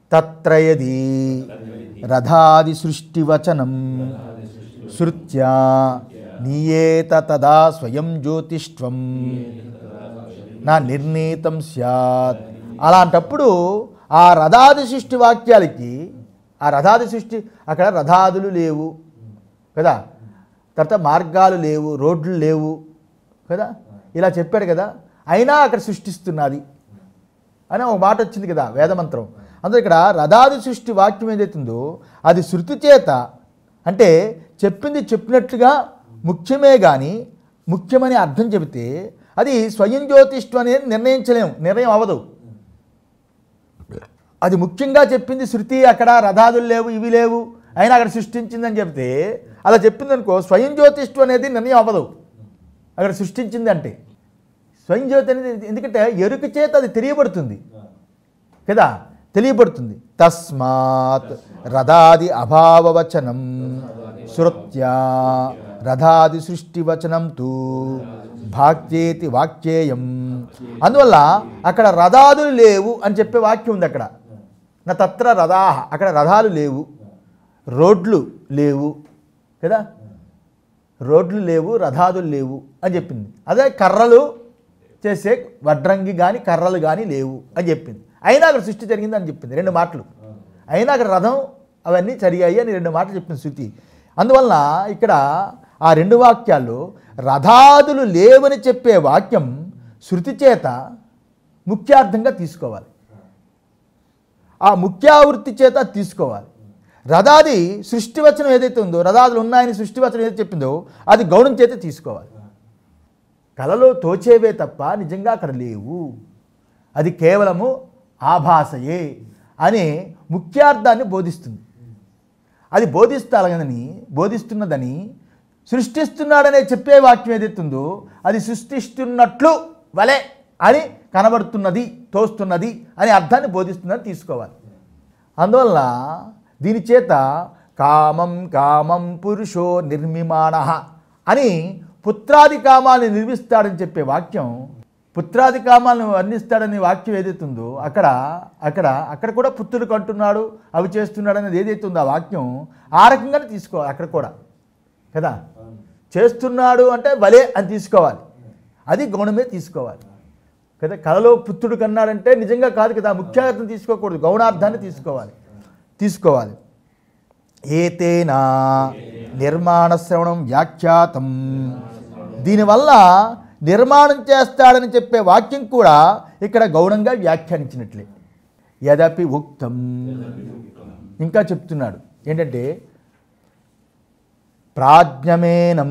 తత్రయది రథాది సృష్టివచనం శృత్యా నీయేత తదా స్వయం జ్యోతిష్వం నా నిర్ణీతం స్యాత్ అలాంటప్పుడు ఆ రథాది సృష్టి వాక్యాలకి ఆ రథాది సృష్టి అక్కడ రథాదులు లేవు కదా తర్వాత మార్గాలు లేవు రోడ్లు లేవు కదా ఇలా చెప్పాడు కదా అయినా అక్కడ సృష్టిస్తున్నది అని ఒక మాట వచ్చింది కదా వేదమంత్రం అందులో ఇక్కడ రథాది సృష్టి వాక్యం ఏదైతుందో అది శృతి చేత అంటే చెప్పింది చెప్పినట్లుగా ముఖ్యమే కానీ ముఖ్యమని అర్థం చెబితే అది స్వయం జ్యోతిష్వం అనేది నిర్ణయించలేము నిర్ణయం అవ్వదు అది ముఖ్యంగా చెప్పింది శృతి అక్కడ రథాదులు లేవు ఇవి లేవు అయినా అక్కడ సృష్టించిందని చెప్తే అలా చెప్పింది అనుకో స్వయం జ్యోతిష్వం అనేది నిర్ణయం అవ్వదు అక్కడ సృష్టించింది అంటే స్వయం జ్యోతి అనేది ఎందుకంటే ఎరుక చేత అది తెలియబడుతుంది కదా తెలియబడుతుంది తస్మాత్ రథాది అభావవచనం శృత్యా రథాది సృష్టివచనం తూ భాక్యేతి వాక్యేయం అందువల్ల అక్కడ రథాదులు లేవు అని చెప్పే వాక్యం ఉంది అక్కడ నా తత్ర రథాహ అక్కడ రథాలు లేవు రోడ్లు లేవు కదా రోడ్లు లేవు రథాదులు లేవు అని చెప్పింది అదే కర్రలు చేసే వడ్రంగి కానీ కర్రలు కానీ లేవు అని చెప్పింది అయినా అక్కడ సృష్టి జరిగింది అని చెప్పింది రెండు మాటలు అయినా అక్కడ రథం అవన్నీ జరిగాయి అని రెండు మాటలు చెప్పింది శృతి అందువలన ఇక్కడ ఆ రెండు వాక్యాలు రథాదులు లేవని చెప్పే వాక్యం శృతి చేత ముఖ్యార్థంగా తీసుకోవాలి ఆ ముఖ్యావృత్తి చేత తీసుకోవాలి రథాది సృష్టివచనం ఏదైతే ఉందో రథాదులు ఉన్నాయని సృష్టివచనం ఏదైతే చెప్పిందో అది గౌణం చేత తీసుకోవాలి కలలో తోచేవే తప్ప నిజంగా అక్కడ లేవు అది కేవలము ఆభాసయే అనే ముఖ్యార్థాన్ని బోధిస్తుంది అది బోధిస్తాలని బోధిస్తున్నదని సృష్టిస్తున్నాడనే చెప్పే వాక్యం ఏదైతే ఉందో అది సృష్టిస్తున్నట్లు వలె అని కనబడుతున్నది తోస్తున్నది అనే అర్థాన్ని బోధిస్తుందని తీసుకోవాలి అందువల్ల దీని చేత కామం కామం పురుషో నిర్మిమాణ అని పుత్రాది కామాన్ని నిర్మిస్తాడని చెప్పే వాక్యం పుత్రాది కామాలను వర్ణిస్తాడనే వాక్యం ఏదైతే ఉందో అక్కడ అక్కడ అక్కడ కూడా పుత్రుడు కంటున్నాడు అవి చేస్తున్నాడు అనేది ఏదైతే ఉందో ఆ వాక్యం ఆ రకంగానే తీసుకోవాలి అక్కడ కూడా కదా చేస్తున్నాడు అంటే భలే అని తీసుకోవాలి అది గౌణమే తీసుకోవాలి కదా కళలో పుత్రుడు కన్నాడంటే నిజంగా కాదు కదా ముఖ్యార్థం తీసుకోకూడదు గౌణార్థాన్ని తీసుకోవాలి తీసుకోవాలి ఏతేనా నిర్మాణ శ్రవణం వ్యాఖ్యాతం దీనివల్ల నిర్మాణం చేస్తాడని చెప్పే వాక్యం కూడా ఇక్కడ గౌణంగా వ్యాఖ్యానించినట్లే యదపి ఉక్తం ఇంకా చెప్తున్నాడు ఏంటంటే ప్రాజ్ఞమేనం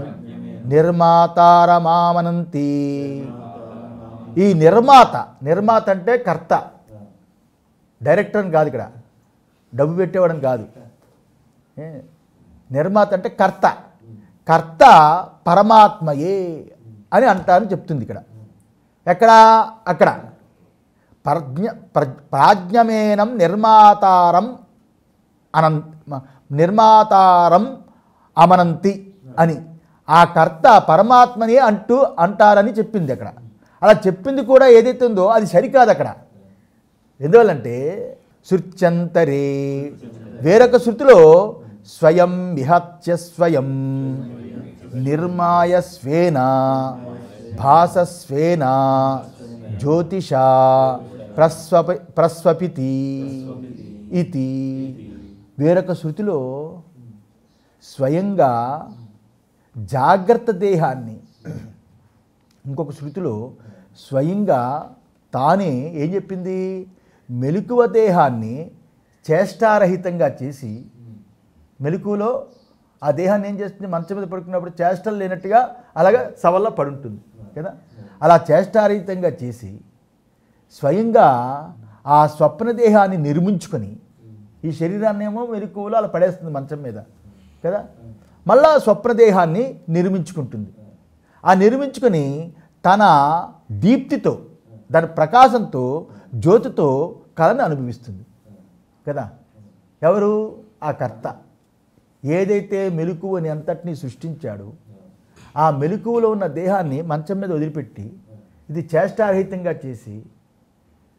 నిర్మాతారమామనంతి ఈ నిర్మాత నిర్మాత అంటే కర్త డైరెక్టర్ అని కాదు ఇక్కడ డబ్బు పెట్టేవాడని కాదు ఏ? నిర్మాత అంటే కర్త కర్త పరమాత్మయే అని అంటారని చెప్తుంది ఇక్కడ ఎక్కడ అక్కడ ప్రజ్ఞ ప్ర- ప్రాజ్ఞమేనం నిర్మాతారం అనం నిర్మాతారం అమనంతి అని ఆ కర్త పరమాత్మని అంటూ అంటారని చెప్పింది అక్కడ అలా చెప్పింది కూడా ఏదైతే ఉందో అది సరికాదు అక్కడ ఎందువల్లంటే శృత్యంతరే వేరొక శృతిలో స్వయం విహత్య స్వయం నిర్మాయ స్వేన భాసస్వేన జ్యోతిష ప్రస్వప ప్రస్వపితి ఇది వేరొక శృతిలో స్వయంగా జాగ్రత్త దేహాన్ని ఇంకొక శృతిలో స్వయంగా తానే ఏం చెప్పింది మెలకువ దేహాన్ని చేష్టారహితంగా చేసి మెలకువలో ఆ దేహాన్ని ఏం చేస్తుంది మంచం మీద పడుకున్నప్పుడు చేష్టలు లేనట్టుగా అలాగా సవల్లో పడుంటుంది కదా అలా చేష్టారహితంగా చేసి స్వయంగా ఆ స్వప్న దేహాన్ని నిర్మించుకొని ఈ శరీరాన్ని ఏమో మెలకువలో అలా పడేస్తుంది మంచం మీద కదా మళ్ళా స్వప్నదేహాన్ని నిర్మించుకుంటుంది ఆ నిర్మించుకొని తన దీప్తితో దాని ప్రకాశంతో జ్యోతితో కళను అనుభవిస్తుంది కదా ఎవరు ఆ కర్త ఏదైతే మెలకువని అంతటినీ సృష్టించాడో ఆ మెలకువలో ఉన్న దేహాన్ని మంచం మీద వదిలిపెట్టి ఇది చేష్టారహితంగా చేసి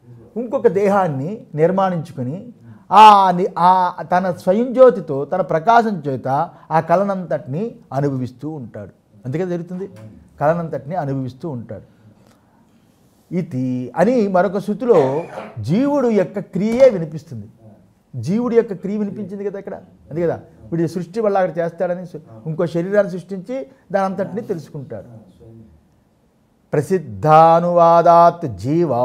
ఇంకొక దేహాన్ని నిర్మాణించుకొని ఆ ని- ఆ తన స్వయం జ్యోతితో తన ప్రకాశం చేత ఆ కళనంతటిని అనుభవిస్తూ ఉంటాడు అందుకే జరుగుతుంది కళనంతటిని అనుభవిస్తూ ఉంటాడు ఇది అని మరొక శృతిలో జీవుడు యొక్క క్రియే వినిపిస్తుంది జీవుడి యొక్క క్రియ వినిపించింది కదా ఇక్కడ అది కదా వీడి సృష్టి వల్ల అక్కడ చేస్తాడని సు- ఇంకో శరీరాన్ని సృష్టించి దాని అంతటిని తెలుసుకుంటాడు ప్రసిద్ధానువాదాత్ జీవా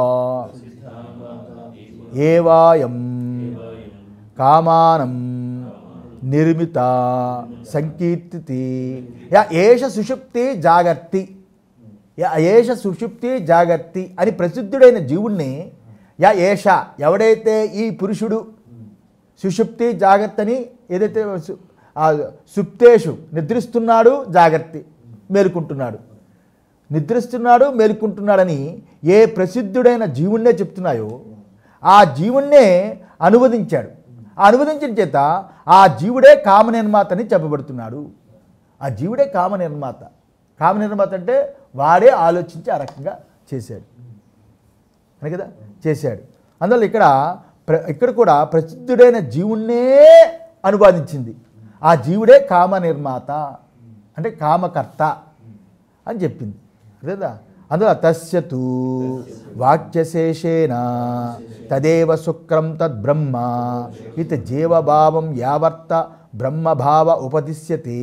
ఏవాయం కామానం నిర్మిత సంకీర్తితి యా ఏష సుషుప్తి జాగర్తి యా ఏష సుషుప్తి జాగర్తి అని ప్రసిద్ధుడైన జీవుణ్ణి యా ఏష ఎవడైతే ఈ పురుషుడు సుషుప్తి జాగ్రత్త అని ఏదైతే సు- ఆ సుప్తేషు నిద్రిస్తున్నాడు జాగ్రత్త మేలుకుంటున్నాడు నిద్రిస్తున్నాడు మేలుకుంటున్నాడని ఏ ప్రసిద్ధుడైన జీవుణ్ణే చెప్తున్నాయో ఆ జీవుణ్ణే అనువదించాడు ఆ అనువదించిన చేత ఆ జీవుడే కామ నిర్మాత అని చెప్పబడుతున్నాడు ఆ జీవుడే కామ నిర్మాత కామ నిర్మాత అంటే వాడే ఆలోచించి ఆ రకంగా చేశాడు అని కదా చేశాడు అందువల్ల ఇక్కడ ప్ర ఇక్కడ కూడా ప్రసిద్ధుడైన జీవుణ్ణే అనువాదించింది ఆ జీవుడే కామ నిర్మాత అంటే కామకర్త అని చెప్పింది లేదా అందులో తస్యతు వాక్యశేషేన తదేవ శుక్రం తద్బ్రహ్మ ఇది జీవభావం యావర్త బ్రహ్మభావ ఉపదిశ్యతే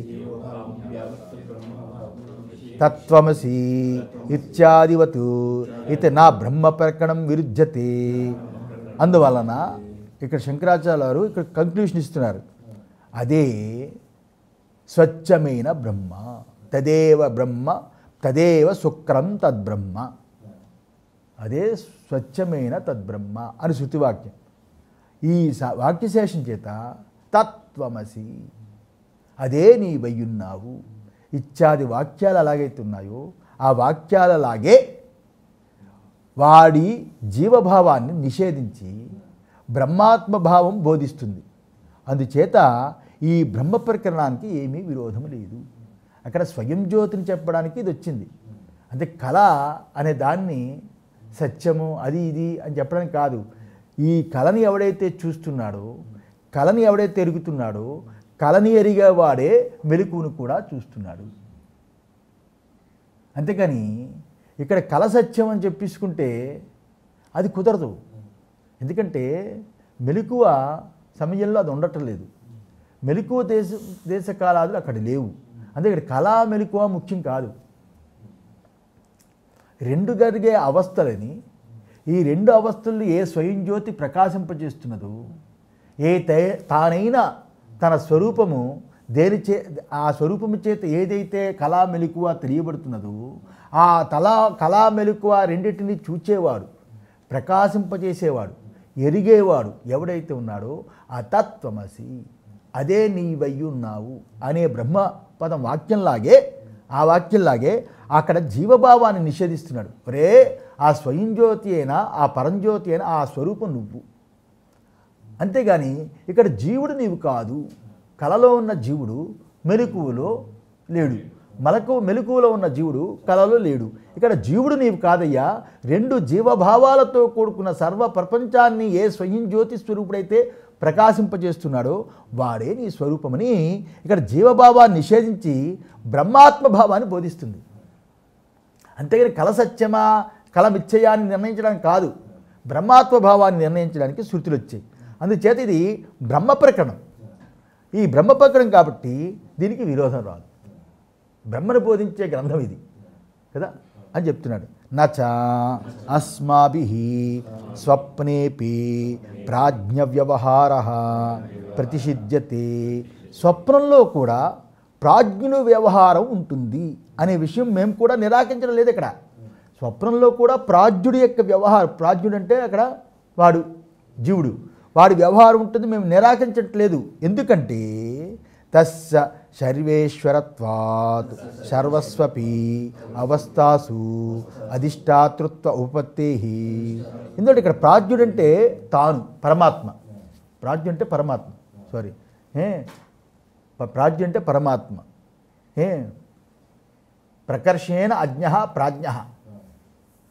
తత్వమసి ఇత్యాదివత్ ఇది నా బ్రహ్మ ప్రకరణం విరుధ్యతే అందువలన ఇక్కడ శంకరాచార్య వారు ఇక్కడ కంక్లూషన్ ఇస్తున్నారు అదే స్వచ్ఛమైన బ్రహ్మ తదేవ బ్రహ్మ తదేవ శుక్రం తద్బ్రహ్మ అదే స్వచ్ఛమైన తద్బ్రహ్మ అని శృతివాక్యం ఈ స- వాక్యశేషం చేత తత్వమసి అదే నీ వయ్యున్నావు ఇత్యాది వాక్యాలు ఎలాగైతే ఉన్నాయో ఆ వాక్యాలలాగే వాడి జీవభావాన్ని నిషేధించి బ్రహ్మాత్మ భావం బోధిస్తుంది అందుచేత ఈ బ్రహ్మ ప్రకరణానికి ఏమీ విరోధం లేదు అక్కడ స్వయం జ్యోతిని చెప్పడానికి ఇది వచ్చింది అంటే కళ అనే దాన్ని సత్యము అది ఇది అని చెప్పడానికి కాదు ఈ కళని ఎవడైతే చూస్తున్నాడో కళని ఎవడైతే ఎరుగుతున్నాడో కళని ఎరిగేవాడే మెలకువను కూడా చూస్తున్నాడు అంతేకాని ఇక్కడ కళ సత్యం అని చెప్పేసుకుంటే అది కుదరదు ఎందుకంటే మెలకువ సమయంలో అది ఉండటం లేదు మెలకువ దేశ దేశ కాలాలు అక్కడ లేవు అంటే ఇక్కడ కళా మెలకువ ముఖ్యం కాదు రెండు జరిగే అవస్థలని ఈ రెండు అవస్థల్లో ఏ స్వయం జ్యోతి ప్రకాశింపజేస్తున్నదో ఏ తే తానైన తన స్వరూపము దేని చే ఆ స్వరూపము చేత ఏదైతే కళా మెలకువ తెలియబడుతున్నదో ఆ తలా కళా మెలకువ రెండింటిని చూచేవాడు ప్రకాశింపజేసేవాడు ఎరిగేవాడు ఎవడైతే ఉన్నాడో ఆ తత్వమసి అదే నీవయ్యున్నావు అనే బ్రహ్మ పదం వాక్యంలాగే ఆ వాక్యంలాగే అక్కడ జీవభావాన్ని నిషేధిస్తున్నాడు ఒరే ఆ స్వయం జ్యోతి అయినా ఆ పరంజ్యోతి అయినా ఆ స్వరూపం నువ్వు అంతేగాని ఇక్కడ జీవుడు నీవు కాదు కలలో ఉన్న జీవుడు మెలకువలో లేడు మలకు మెలకువలో ఉన్న జీవుడు కలలో లేడు ఇక్కడ జీవుడు నీవు కాదయ్యా రెండు జీవభావాలతో కూడుకున్న సర్వ ప్రపంచాన్ని ఏ స్వయం జ్యోతి స్వరూపుడైతే ప్రకాశింపజేస్తున్నాడో వాడే నీ స్వరూపమని ఇక్కడ జీవభావాన్ని నిషేధించి బ్రహ్మాత్మ భావాన్ని బోధిస్తుంది అంతేగాని కల సత్యమా కల మిథ్యయాన్ని నిర్ణయించడానికి కాదు బ్రహ్మాత్మ భావాన్ని నిర్ణయించడానికి శృతులు వచ్చాయి అందుచేత ఇది బ్రహ్మ ప్రకరణం ఈ బ్రహ్మ ప్రకరణం కాబట్టి దీనికి విరోధం రాదు బ్రహ్మను బోధించే గ్రంథం ఇది కదా అని చెప్తున్నాడు నచ అస్మాభి స్వప్నేపి ప్రాజ్ఞ వ్యవహార ప్రతిషిధ్యతే స్వప్నంలో కూడా ప్రాజ్ఞుని వ్యవహారం ఉంటుంది అనే విషయం మేము కూడా నిరాకరించడం లేదు ఇక్కడ స్వప్నంలో కూడా ప్రాజ్ఞుడి యొక్క వ్యవహారం ప్రాజ్ఞుడు అంటే అక్కడ వాడు జీవుడు వాడి వ్యవహారం ఉంటుంది మేము నిరాకరించట్లేదు ఎందుకంటే తస్య సర్వేశ్వరత్వాత్ సర్వస్వపి అవస్థాసు అధిష్టాతృత్వ ఉపత్తే ఎందుకంటే ఇక్కడ ప్రాజ్ఞుడు అంటే తాను పరమాత్మ ప్రాజ్ఞు అంటే పరమాత్మ సారీ ఏ ప- ప్రాజ్ఞ అంటే పరమాత్మ ఏ ప్రకర్షేణ అజ్ఞ ప్రాజ్ఞ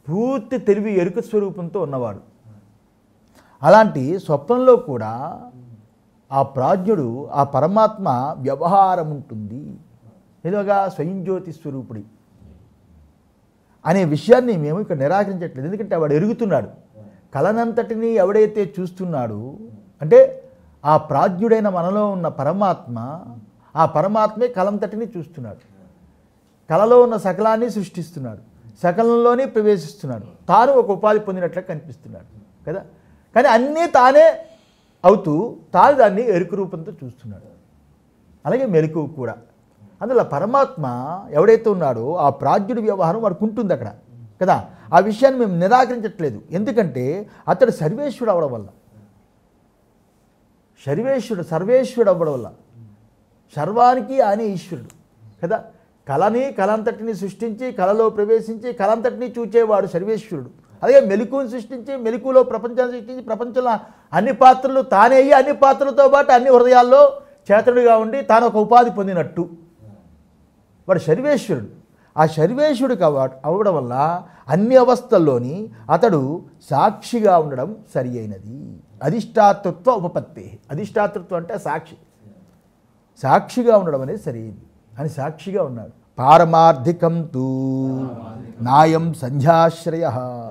పూర్తి తెలివి ఎరుక స్వరూపంతో ఉన్నవాడు అలాంటి స్వప్నంలో కూడా ఆ ప్రాజ్ఞుడు ఆ పరమాత్మ వ్యవహారం ఉంటుంది ఏదోగా స్వయం జ్యోతి స్వరూపుడి అనే విషయాన్ని మేము ఇక్కడ నిరాకరించట్లేదు ఎందుకంటే వాడు ఎరుగుతున్నాడు కలనంతటిని ఎవడైతే చూస్తున్నాడు అంటే ఆ ప్రాజ్ఞుడైన మనలో ఉన్న పరమాత్మ ఆ పరమాత్మే కలంతటిని చూస్తున్నాడు కలలో ఉన్న సకలాన్ని సృష్టిస్తున్నాడు సకలంలోనే ప్రవేశిస్తున్నాడు తాను ఒక ఉపాధి పొందినట్లు కనిపిస్తున్నాడు కదా కానీ అన్నీ తానే అవుతూ తాను దాన్ని ఎరుకు రూపంతో చూస్తున్నాడు అలాగే మెలకు కూడా అందులో పరమాత్మ ఎవడైతే ఉన్నాడో ఆ ప్రాజ్ఞుడి వ్యవహారం వాడికి ఉంటుంది అక్కడ కదా ఆ విషయాన్ని మేము నిరాకరించట్లేదు ఎందుకంటే అతడు సర్వేశ్వరుడు అవడం వల్ల సర్వేశ్వరుడు సర్వేశ్వరుడు అవ్వడం వల్ల సర్వానికి ఆయన ఈశ్వరుడు కదా కళని కలంతటిని సృష్టించి కళలో ప్రవేశించి కలంతటిని చూచేవాడు సర్వేశ్వరుడు అలాగే మెలకుని సృష్టించి మెలకులో ప్రపంచాన్ని సృష్టించి ప్రపంచంలో అన్ని పాత్రలు తానే అయ్యి అన్ని పాత్రలతో పాటు అన్ని హృదయాల్లో చేతనుడిగా ఉండి తాను ఒక ఉపాధి పొందినట్టు వాడు సర్వేశ్వరుడు ఆ సర్వేశ్వరుడు కావ- అవ్వడం వల్ల అన్ని అవస్థల్లోని అతడు సాక్షిగా ఉండడం సరి అయినది అధిష్టాతృత్వ ఉపపత్తి అధిష్టాతృత్వం అంటే సాక్షి సాక్షిగా ఉండడం అనేది సరైనది అని సాక్షిగా ఉన్నాడు పారమార్థికం తూ నాయం సంధ్యాశ్రయ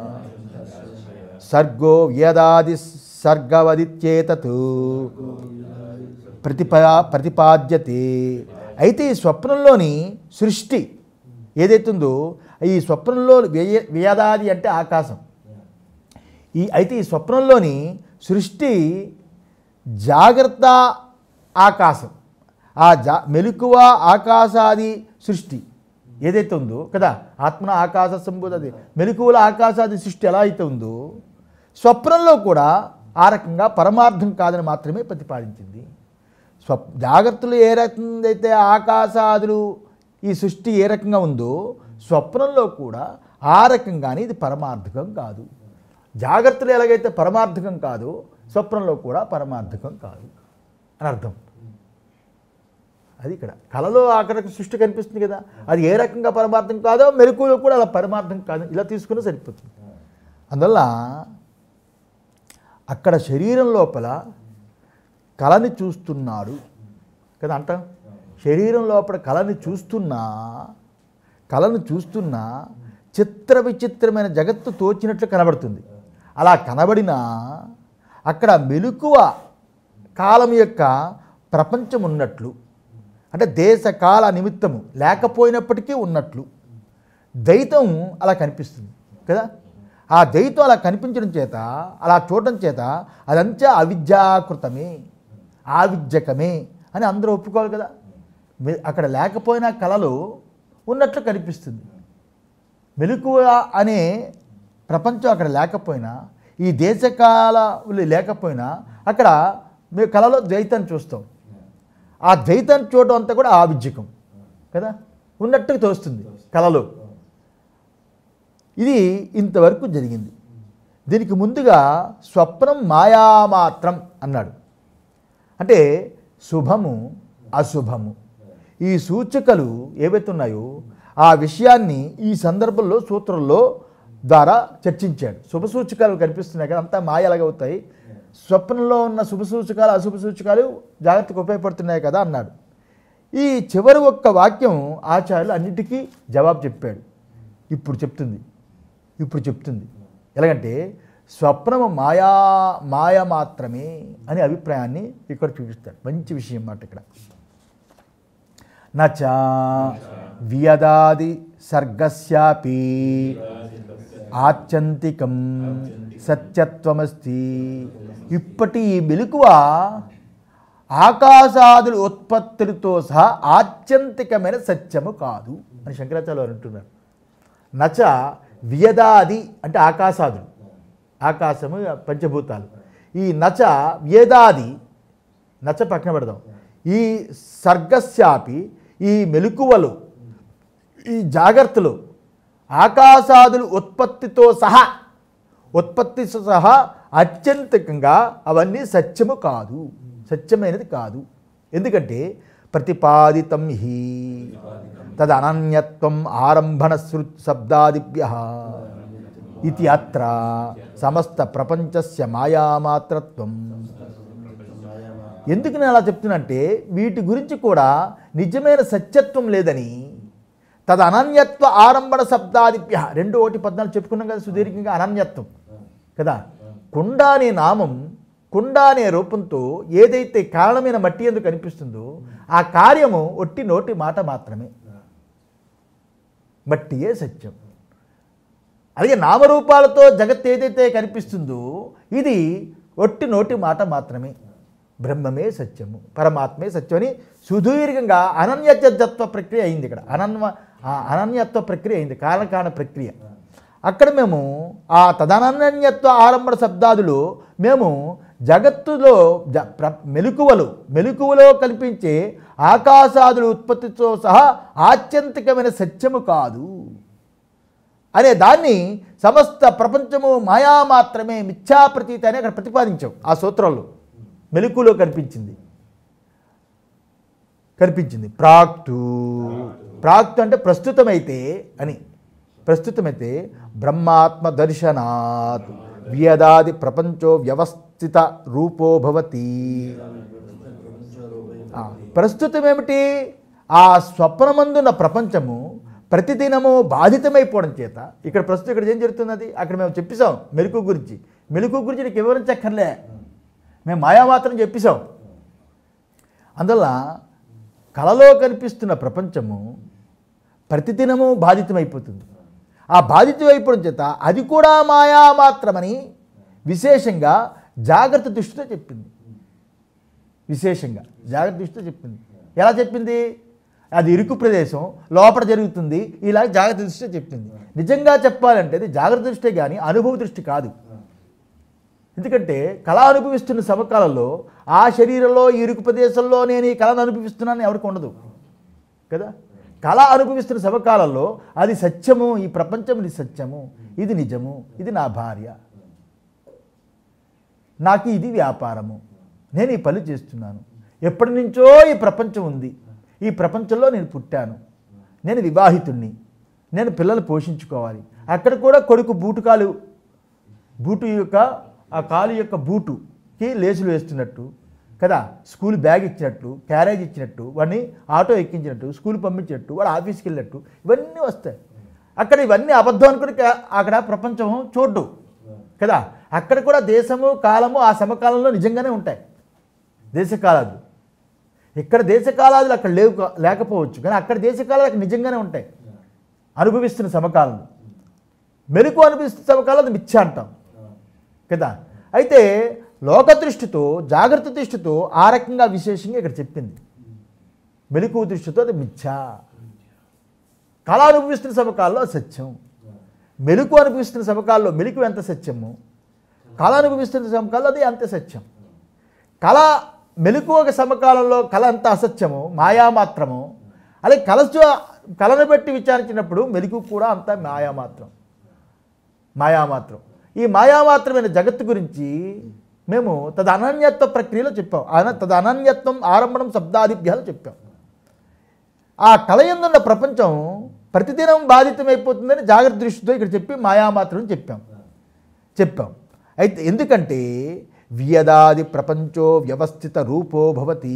సర్గో వేదాది సర్గవదిత్యేతత్ ప్రతిపా ప్రతిపాద్యతే అయితే ఈ స్వప్నంలోని సృష్టి ఏదైతుందో ఈ స్వప్నంలో వ్యయ వేదాది అంటే ఆకాశం ఈ అయితే ఈ స్వప్నంలోని సృష్టి జాగ్రత్త ఆకాశం ఆ జా మెలకువ ఆకాశాది సృష్టి ఏదైతే ఉందో కదా ఆత్మన ఆకాశ సంబోధది మెలకువల ఆకాశాది సృష్టి ఎలా అయితే ఉందో స్వప్నంలో కూడా ఆ రకంగా పరమార్థం కాదని మాత్రమే ప్రతిపాదించింది స్వప్ జాగ్రత్తలు ఏ రకంగా అయితే ఆకాశాదులు ఈ సృష్టి ఏ రకంగా ఉందో స్వప్నంలో కూడా ఆ రకంగానే ఇది పరమార్థకం కాదు జాగ్రత్తలు ఎలాగైతే పరమార్థకం కాదో స్వప్నంలో కూడా పరమార్థకం కాదు అని అర్థం అది ఇక్కడ కళలో అక్కడ సృష్టి కనిపిస్తుంది కదా అది ఏ రకంగా పరమార్థం కాదో మెరుకులో కూడా అలా పరమార్థం కాదు ఇలా తీసుకుని సరిపోతుంది అందువల్ల అక్కడ శరీరం లోపల కళని చూస్తున్నాడు కదా అంటాం శరీరం లోపల కళని చూస్తున్నా కళను చూస్తున్నా చిత్ర విచిత్రమైన జగత్తు తోచినట్లు కనబడుతుంది అలా కనబడినా అక్కడ మెలకువ కాలం యొక్క ప్రపంచం ఉన్నట్లు అంటే దేశ కాల నిమిత్తము లేకపోయినప్పటికీ ఉన్నట్లు ద్వైతం అలా కనిపిస్తుంది కదా ఆ ద్వైతం అలా కనిపించడం చేత అలా చూడడం చేత అదంతా అవిద్యాకృతమే ఆవిద్యకమే అని అందరూ ఒప్పుకోవాలి కదా మె- అక్కడ లేకపోయినా కళలో ఉన్నట్లు కనిపిస్తుంది మెలకువ అనే ప్రపంచం అక్కడ లేకపోయినా ఈ దేశకాలు లేకపోయినా అక్కడ మేము కళలో ద్వైతాన్ని చూస్తాం ఆ ద్వైతాన్ని చూడడం అంతా కూడా ఆవిద్యకం కదా ఉన్నట్టుగా తోస్తుంది కళలో ఇది ఇంతవరకు జరిగింది దీనికి ముందుగా స్వప్నం మాయామాత్రం అన్నాడు అంటే శుభము అశుభము ఈ సూచికలు ఏవైతే ఉన్నాయో ఆ విషయాన్ని ఈ సందర్భంలో సూత్రంలో ద్వారా చర్చించాడు శుభ సూచకాలు కనిపిస్తున్నాయి కదా అంతా మాయలాగా అవుతాయి స్వప్నంలో ఉన్న శుభ సూచకాలు అశుభ సూచకాలు జాగ్రత్తగా ఉపయోగపడుతున్నాయి కదా అన్నాడు ఈ చివరి ఒక్క వాక్యం ఆచార్యులు అన్నిటికీ జవాబు చెప్పాడు ఇప్పుడు చెప్తుంది ఇప్పుడు చెప్తుంది ఎలాగంటే స్వప్నము మాయా మాయ మాత్రమే అనే అభిప్రాయాన్ని ఇక్కడ చూపిస్తాడు మంచి విషయం మాట ఇక్కడ నచ వియదాది సర్గస్యాపి ఆత్యంతికం సత్యత్వమస్తి ఇప్పటి ఈ మెలకువ ఆకాశాదుల ఉత్పత్తులతో సహా ఆత్యంతికమైన సత్యము కాదు అని శంకరాచార్య వారు అంటున్నారు నచ వ్యదాది అంటే ఆకాశాదులు ఆకాశము పంచభూతాలు ఈ నచ వ్యదాది నచ పక్కన పెడదాం ఈ సర్గస్యాపి ఈ మెలకువలు ఈ జాగ్రత్తలు ఆకాశాదులు ఉత్పత్తితో సహా ఉత్పత్తి సహా అత్యంతికంగా అవన్నీ సత్యము కాదు సత్యమైనది కాదు ఎందుకంటే ప్రతిపాదితం హి తదనన్యత్వం ఆరంభణ శృ శబ్దాదిభ్య ఇది అత్ర సమస్త ప్రపంచస్య మాయామాత్రత్వం ఎందుకు నేను అలా చెప్తున్నంటే వీటి గురించి కూడా నిజమైన సత్యత్వం లేదని తద అనన్యత్వ ఆరంభణ శబ్దాదిభ్య రెండు ఒకటి పద్నాలుగు చెప్పుకున్నాం కదా సుదీర్ఘంగా అనన్యత్వం కదా కుండ అనే నామం కుండ అనే రూపంతో ఏదైతే కారణమైన మట్టి ఎందుకు కనిపిస్తుందో ఆ కార్యము ఒట్టి నోటి మాట మాత్రమే మట్టియే సత్యం అలాగే నామరూపాలతో జగత్ ఏదైతే కనిపిస్తుందో ఇది ఒట్టి నోటి మాట మాత్రమే బ్రహ్మమే సత్యము పరమాత్మే సత్యం అని సుదీర్ఘంగా అనన్యత్వ ప్రక్రియ అయింది ఇక్కడ అనన్వ ఆ అనన్యత్వ ప్రక్రియ అయింది కారణకారణ ప్రక్రియ అక్కడ మేము ఆ తదనన్యత్వ ఆరంభణ శబ్దాదులు మేము జగత్తులో జ ప్ర మెలకువలు మెలకువలో కల్పించే ఆకాశాదుల ఉత్పత్తితో సహా ఆత్యంతికమైన సత్యము కాదు అనే దాన్ని సమస్త ప్రపంచము మాయా మాత్రమే మిథ్యా ప్రతీతి అని అక్కడ ప్రతిపాదించాం ఆ సూత్రంలో మెలకులో కనిపించింది కనిపించింది ప్రాక్తు ప్రాక్తు అంటే ప్రస్తుతమైతే అని ప్రస్తుతమైతే బ్రహ్మాత్మ దర్శనాత్ వ్యదాది ప్రపంచో వ్యవస్థిత రూపో భవతి ఆ, ప్రస్తుతం ఏమిటి ఆ స్వప్నమందున్న ప్రపంచము ప్రతిదినము బాధితమైపోవడం చేత ఇక్కడ ప్రస్తుతం ఇక్కడ ఏం జరుగుతున్నది అక్కడ మేము చెప్పేశాం మెలకు గురించి మెలకు గురించి నీకు వివరించక్కర్లే మేము మాయామాత్రం చెప్పేశాం అందువల్ల కళలో కనిపిస్తున్న ప్రపంచము ప్రతిదినము బాధితమైపోతుంది ఆ బాధితమైపోవడం చేత అది కూడా మాయా మాత్రమని విశేషంగా జాగ్రత్త దృష్టితో చెప్పింది విశేషంగా జాగ్రత్త దృష్టితో చెప్పింది ఎలా చెప్పింది అది ఇరుకు ప్రదేశం లోపల జరుగుతుంది ఇలా జాగ్రత్త దృష్టితో చెప్పింది నిజంగా చెప్పాలంటే అది జాగ్రత్త దృష్టి కానీ అనుభవ దృష్టి కాదు ఎందుకంటే కళ అనుభవిస్తున్న సమకాలంలో ఆ శరీరంలో ఈ ఇరుకు ప్రదేశంలో నేను ఈ కళను అనుభవిస్తున్నాను ఎవరికి ఉండదు కదా కళ అనుభవిస్తున్న సమకాలంలో అది సత్యము ఈ ప్రపంచం ఇది సత్యము ఇది నిజము ఇది నా భార్య నాకు ఇది వ్యాపారము నేను ఈ పని చేస్తున్నాను ఎప్పటి నుంచో ఈ ప్రపంచం ఉంది ఈ ప్రపంచంలో నేను పుట్టాను నేను వివాహితుణ్ణి నేను పిల్లలు పోషించుకోవాలి అక్కడ కూడా కొడుకు బూటుకాలు బూటు యొక్క ఆ కాలు యొక్క బూటుకి లేసులు వేస్తున్నట్టు కదా స్కూల్ బ్యాగ్ ఇచ్చినట్టు క్యారేజ్ ఇచ్చినట్టు వాడిని ఆటో ఎక్కించినట్టు స్కూల్ పంపించినట్టు వాడు ఆఫీస్కి వెళ్ళినట్టు ఇవన్నీ వస్తాయి అక్కడ ఇవన్నీ అబద్ధం అనుకుని కా- అక్కడ ప్రపంచం చూడ్డు కదా అక్కడ కూడా దేశము కాలము ఆ సమకాలంలో నిజంగానే ఉంటాయి దేశకాలాలు ఇక్కడ దేశకాలాదులు అక్కడ లేవు కా- లేకపోవచ్చు కానీ అక్కడ దేశకాలాలు అక్కడ నిజంగానే ఉంటాయి అనుభవిస్తున్న సమకాలంలో మెలకు అనుభవిస్తున్న సమకాలం అది మిథ్య అంటాం కదా అయితే లోక దృష్టితో జాగ్రత్త దృష్టితో ఆ రకంగా విశేషంగా ఇక్కడ చెప్పింది మెలకు దృష్టితో అది మిథ్య కళ అనుభవిస్తున్న సమకాలంలో అది సత్యం మెలకు అనుభవిస్తున్న సమకాలంలో మెలకు ఎంత సత్యము కళ అనుభవిస్తున్న సమకాలంలో అది అంతే సత్యం కళ మెలకు ఒక సమకాలంలో కళ అంత అసత్యము మాయామాత్రము అలాగే కలసు కళను బట్టి విచారించినప్పుడు మెలకు కూడా అంత మాయామాత్రం మాయామాత్రం ఈ మాయామాత్రమైన జగత్తు గురించి మేము తద అనన్యత్వ ప్రక్రియలో చెప్పాం అన తద అనన్యత్వం ఆరంభణం శబ్దాదిభ్యాలు చెప్పాం ఆ కలయందున్న ప్రపంచం ప్రతిదినం బాధితమైపోతుందని జాగ్రత్త దృష్టితో ఇక్కడ చెప్పి మాయామాత్రం చెప్పాం చెప్పాం అయితే ఎందుకంటే వ్యదాది ప్రపంచో వ్యవస్థిత రూపో భవతి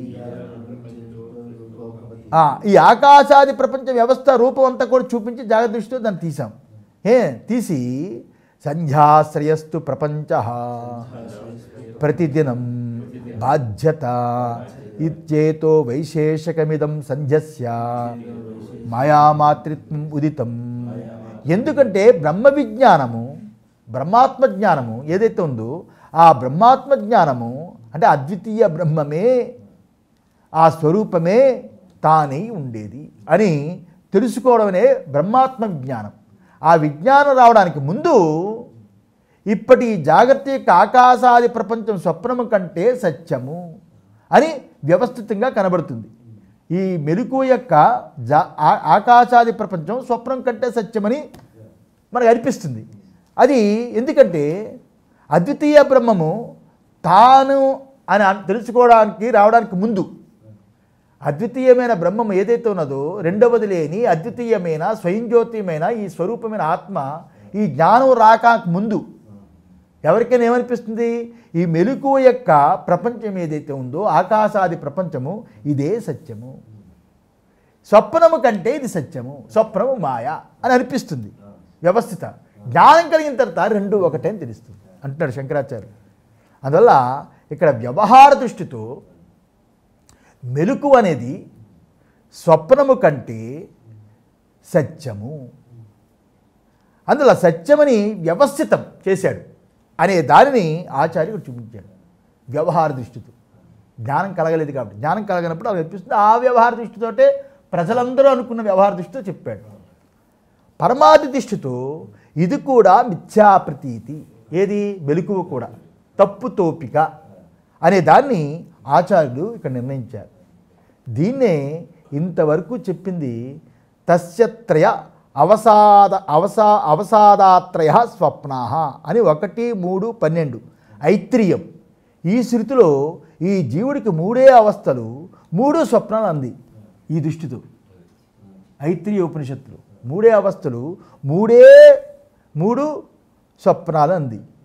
ఆ, ఈ ఆకాశాది ప్రపంచ వ్యవస్థ రూపం అంతా కూడా చూపించి జాగ్రత్త దృష్టితో దాన్ని తీసాం ఏ తీసి సంధ్యాశ్రయస్తు ప్రపంచ ప్రతిదినం బాధ్యత ఇత్యేతో వైశేషకమిదం సంధ్యస్య మాయామాతృత్వం ఉదితం ఎందుకంటే బ్రహ్మ విజ్ఞానము బ్రహ్మాత్మ జ్ఞానము ఏదైతే ఉందో ఆ బ్రహ్మాత్మ జ్ఞానము అంటే అద్వితీయ బ్రహ్మమే ఆ స్వరూపమే తానై ఉండేది అని తెలుసుకోవడమే బ్రహ్మాత్మ విజ్ఞానం ఆ విజ్ఞానం రావడానికి ముందు ఇప్పటి ఈ జాగ్రత్త యొక్క ఆకాశాది ప్రపంచం స్వప్నము కంటే సత్యము అని వ్యవస్థితంగా కనబడుతుంది ఈ మెలకు యొక్క జా ఆ- ఆకాశాది ప్రపంచం స్వప్నం కంటే సత్యమని మనకు అనిపిస్తుంది అది ఎందుకంటే అద్వితీయ బ్రహ్మము తాను అని అన్- తెలుసుకోవడానికి రావడానికి ముందు అద్వితీయమైన బ్రహ్మం ఏదైతే ఉన్నదో రెండవది లేని అద్వితీయమైన స్వయం జ్యోతియమైన ఈ స్వరూపమైన ఆత్మ ఈ జ్ఞానం రాక ముందు ఎవరికైనా ఏమనిపిస్తుంది ఈ మెలకువ యొక్క ప్రపంచం ఏదైతే ఉందో ఆకాశాది ప్రపంచము ఇదే సత్యము స్వప్నము కంటే ఇది సత్యము స్వప్నము మాయ అని అనిపిస్తుంది వ్యవస్థిత జ్ఞానం కలిగిన తర్వాత రెండు ఒకటే అని తెలుస్తుంది అంటున్నాడు శంకరాచార్య అందువల్ల ఇక్కడ వ్యవహార దృష్టితో మెలకు అనేది స్వప్నము కంటే సత్యము అందులో సత్యమని వ్యవస్థితం చేశాడు అనే దానిని ఆచార్యుడు చూపించాడు వ్యవహార దృష్టితో జ్ఞానం కలగలేదు కాబట్టి జ్ఞానం కలగనప్పుడు అది అనిపిస్తుంది ఆ వ్యవహార దృష్టితోటే ప్రజలందరూ అనుకున్న వ్యవహార దృష్టితో చెప్పాడు పరమాది దృష్టితో ఇది కూడా మిథ్యా ప్రతీతి ఏది మెలకువ కూడా తప్పు తోపిక అనే దాన్ని ఆచార్యులు ఇక్కడ నిర్ణయించారు దీన్నే ఇంతవరకు చెప్పింది తస్యత్రయ అవసాద అవసా అవసాదాత్రయ స్వప్నా అని ఒకటి మూడు పన్నెండు ఐత్రియం ఈ శృతిలో ఈ జీవుడికి మూడే అవస్థలు మూడు స్వప్నాలు అంది ఈ దృష్టితో ఐత్రియ ఉపనిషత్తులు మూడే అవస్థలు మూడే మూడు స్వప్నాలు అంది